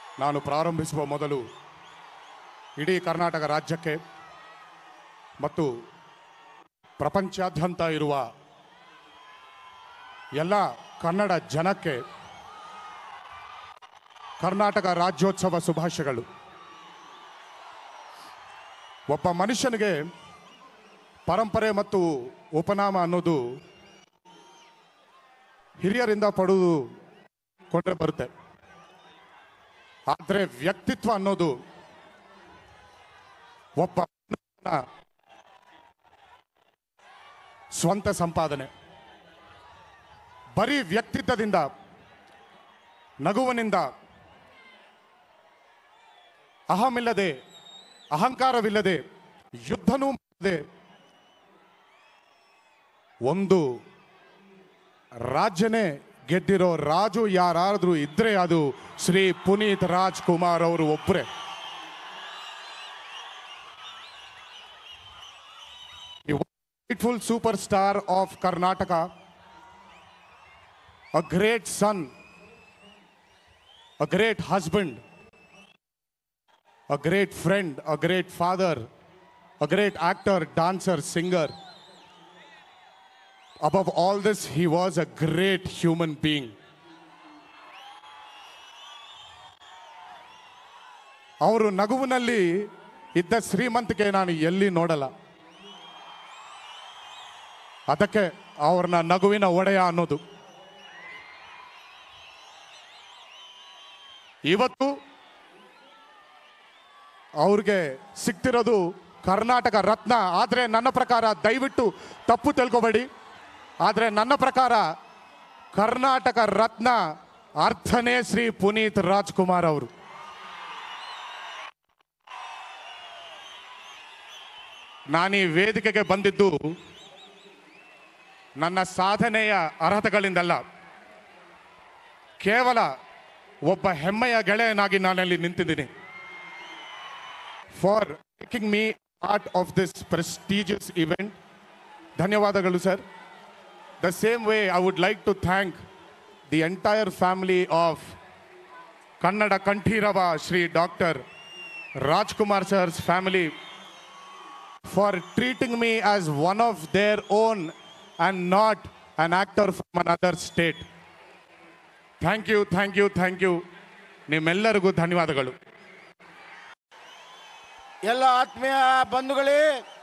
ನಾನು ಪ್ರಾರಂಭಿಸುವ ಮೊದಲು ಇಡೀ ಕರ್ನಾಟಕ ರಾಜ್ಯಕ್ಕೆ ಮತ್ತು ಪ್ರಪಂಚಾದ್ಯಂತ ಇರುವ ಎಲ್ಲ ಕನ್ನಡ ಜನಕ್ಕೆ ಕರ್ನಾಟಕ ರಾಜ್ಯೋತ್ಸವ ಶುಭಾಶಯಗಳು ಒಬ್ಬ ಮನುಷ್ಯನಿಗೆ ಪರಂಪರೆ ಮತ್ತು ಉಪನಾಮ ಅನ್ನೋದು ಹಿರಿಯರಿಂದ ಪಡೆದು ಕೊಟ್ಟರೆ ಬರುತ್ತೆ ಆದರೆ ವ್ಯಕ್ತಿತ್ವ ಅನ್ನೋದು ಒಬ್ಬ ಮನುಷ್ಯನ ಸ್ವಂತ ಸಂಪಾದನೆ ಬರೀ ವ್ಯಕ್ತಿತ್ವದಿಂದ ನಗುವಿನಿಂದ ಅಹಮಿಲ್ಲದೆ ಅಹಂಕಾರವಿಲ್ಲದೆ ಯುದ್ಧನೂ ಮಾಡದೆ ಒಂದು ರಾಜ್ಯನೇ ಗೆದ್ದಿರೋ ರಾಜು ಯಾರಾದ್ರೂ ಇದ್ರೆ ಅದು ಶ್ರೀ ಪುನೀತ್ ರಾಜ್ಕುಮಾರ್ ಅವರು ಒಬ್ಬರೇ full super star of Karnataka a great son a great husband a great friend a great father a great actor dancer singer above all this, he was a great human being. ಅವರು ನಗುವಿನಲ್ಲಿ ಇದ್ದ ಶ್ರೀಮಂತಿಕೆ ನಾನು ಎಲ್ಲಿ ನೋಡಲ್ಲ ಅದಕ್ಕೆ ಅವ್ರನ್ನ ನಗುವಿನ ಒಡೆಯ ಅನ್ನೋದು ಇವತ್ತು ಅವ್ರಿಗೆ ಸಿಗ್ತಿರೋದು ಕರ್ನಾಟಕ ರತ್ನ ಆದರೆ ನನ್ನ ಪ್ರಕಾರ ದಯವಿಟ್ಟು ತಪ್ಪು ತಿಳ್ಕೊಬೇಡಿ ಆದರೆ ನನ್ನ ಪ್ರಕಾರ ಕರ್ನಾಟಕ ರತ್ನ ಅರ್ಥನೇ ಶ್ರೀ ಪುನೀತ್ ರಾಜ್ಕುಮಾರ್ ಅವರು ನಾನು ಈ ವೇದಿಕೆಗೆ ಬಂದಿದ್ದು ನನ್ನ ಸಾಧನೆಯ ಅರ್ಹತೆಗಳಿಂದಲ್ಲ ಕೇವಲ ಒಬ್ಬ ಹೆಮ್ಮೆಯ ಗೆಳೆಯನಾಗಿ ನಾನಲ್ಲಿ ನಿಂತಿದ್ದೀನಿ for making me part of this prestigious event ಧನ್ಯವಾದಗಳು sir The same way, I would like to thank the entire family of Kannada Kanthirava Shri Dr. Rajkumar sir's family for treating me as one of their own and not an actor from another state. Thank you, thank you, thank you. ನಿಮ್ಮೆಲ್ಲರಿಗೂ ಧನ್ಯವಾದಗಳು ಎಲ್ಲ ಆತ್ಮೀಯ ಬಂಧುಗಳೇ